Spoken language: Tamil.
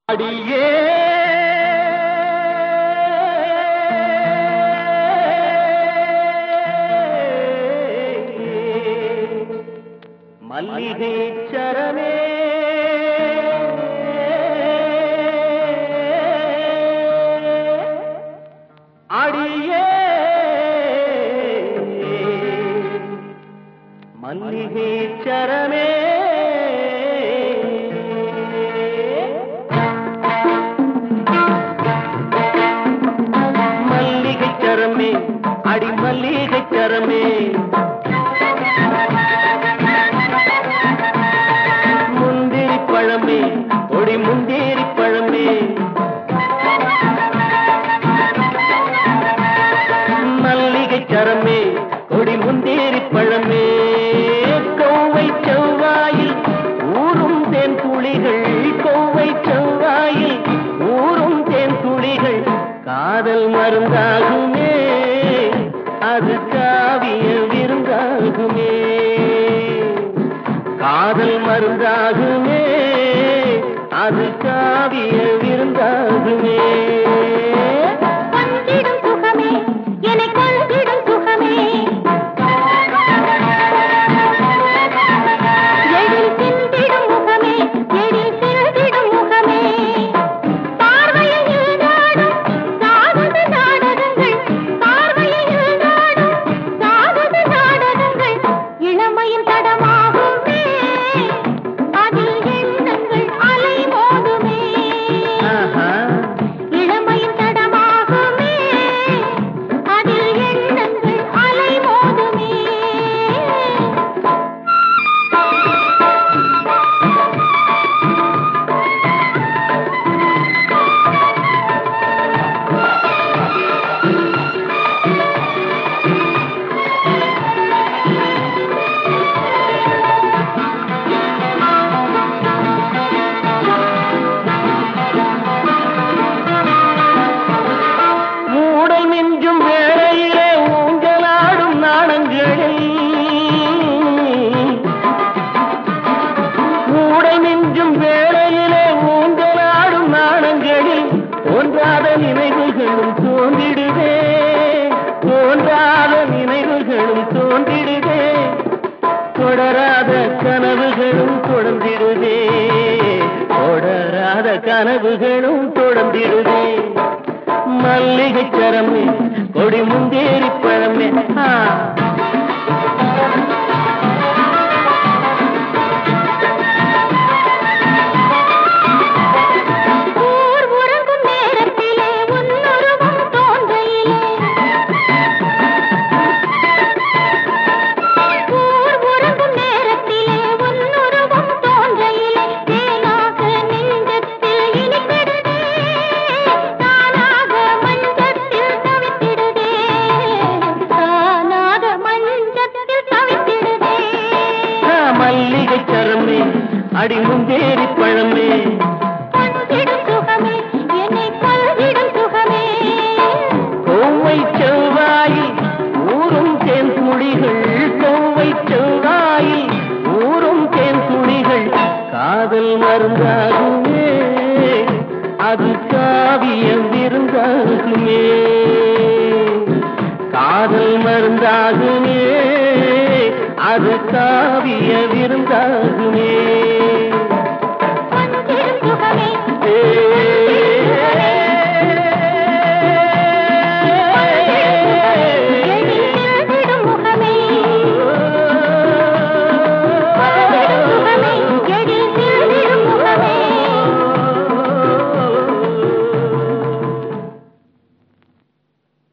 அடியே மல்லிகை சரமே அடியே மல்லிகை சரமே மல்லிகை சரமே அடி மல்லிகை சரமே முந்திரி பழமே ஒடி முந்திரி பழமே மல்லிகை சரமே கொடி முந்தேரி பழமே கோவை செவ்வாயில் ஊரும் தேன் துளிகள் கோவை செவ்வாயில் ஊரும் தேன் துளிகள் காதல் மருந்தாகுமே அது காவிய விருந்தாகுமே காதல் மருந்தாகுமே அது காவிய விருந்தாகுமே கொஞ்சிடும் சுகமே என்னை கொள்கிடும் சுகமே எழில் சிந்திடும் முகமே எழில் சிந்திடும் முகமே பார்வையில் நாடும் சாகுத நாடகங்கள் பார்வையில் நாடும் சாகுத நாடகங்கள் இளமையின் தடமாகுமே அதில் எண்ணங்கள் அலை மோதுமே ஆஹா இளமையின் தடமாகுமே அதில் எண்ணங்கள் அலை மோதுமே மூடல் மிஞ்சும் வேளையிலே ஊஞ்சலாடும் நாணங்களில் மூடல் மிஞ்சும் வேளையிலே ஊஞ்சலாடும் நாணங்களில் தோன்றாத நினைவுகளும் தோன்றிடுதே தோன்றாத நினைவுகளும் தோன்றிடுதே தொடராத கனவுகளும் தொடர்ந்திடுதே தொடராத கனவுகளும் தொடர்ந்திடுதே மல்லிகை சரமே கொடி முந்தேரி பழமே ஆ. ஊர் உறங்கும் நேரத்திலே உன்னுருவம் தோன்றையிலே ஊர் உறங்கும் நேரத்திலே உன்னுருவம் தோன்றையிலே தேனாக நெஞ்சத்தில் இனித்திடுதே தானாக மஞ்சத்தில் தவித்திடுதே தானாக மஞ்சத்தில் தவித்திடுதே ஆ, மல்லிகை சரமே அடி முந்தேரி பழமே கொஞ்சிடும் சுகமே என்னை கொள்கிடும் சுகமே கோவை செவ்வாயில் ஊரும் தேன் துளிகள் கோவை செவ்வாயில் ஊரும் தேன் துளிகள் காதல் மருந்தாகுமே அது காவியம் விருந்தாகுமே காதல் மருந்தாகுமே அது காவிய விருந்தாகுமே